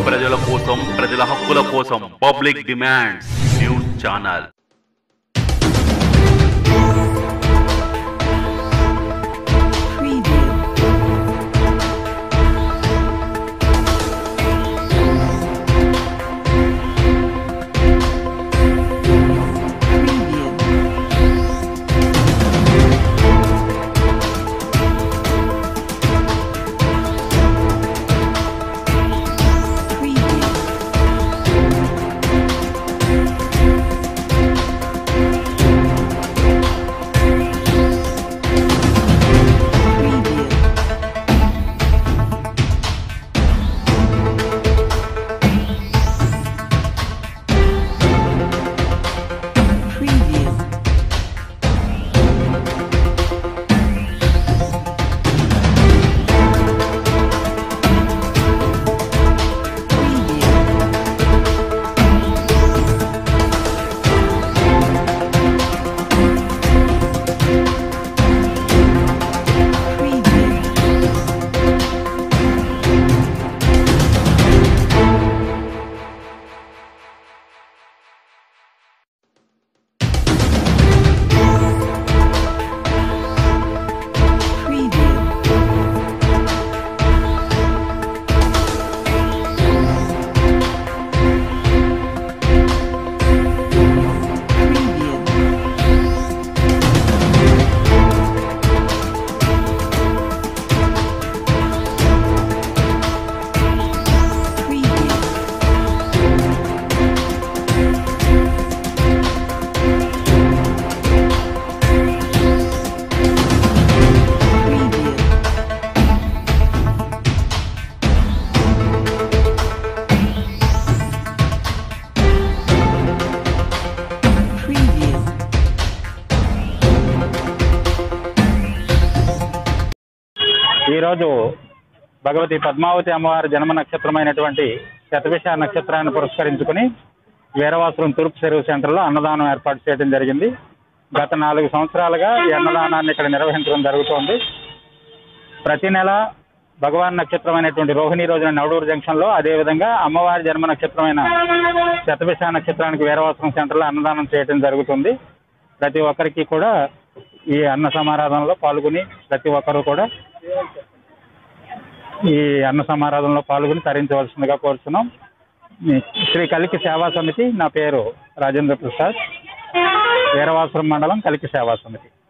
ప్రజల కోసం ప్రజల హక్కుల కోసం public demands news channel Preview. Preview. Preview. Preview. Preview. Preview. Preview. Preview. Preview. Preview. Preview. Preview. ఈరోజు భగవతి పద్మావతి అమ్మవారి జన్మ నక్షత్రమైనటువంటి శతభిష నక్షత్రాన్ని పురస్కరించుకుని వీరవాసురం తూర్పు చెరువు సెంటర్లో అన్నదానం ఏర్పాటు చేయడం జరిగింది గత నాలుగు సంవత్సరాలుగా ఈ అన్నదానాన్ని ఇక్కడ నిర్వహించడం జరుగుతోంది ప్రతి నెల భగవాన్ నక్షత్రమైనటువంటి రోహిణి రోజున నవడూరు జంక్షన్లో అదేవిధంగా అమ్మవారి జన్మ నక్షత్రమైన శతభిష నక్షత్రానికి వీరవాసురం సెంటర్లో అన్నదానం చేయడం జరుగుతుంది ప్రతి ఒక్కరికి కూడా ఈ అన్న సమారాధనలో పాల్గొని ప్రతి ఒక్కరూ కూడా ఈ అన్న సమారాధనలో పాల్గొని తరించవలసిందిగా కోరుతున్నాం ఈ శ్రీ కలికి సేవా సమితి నా పేరు రాజేంద్ర ప్రసాద్ వీరవాసురం మండలం కలికి సేవా సమితి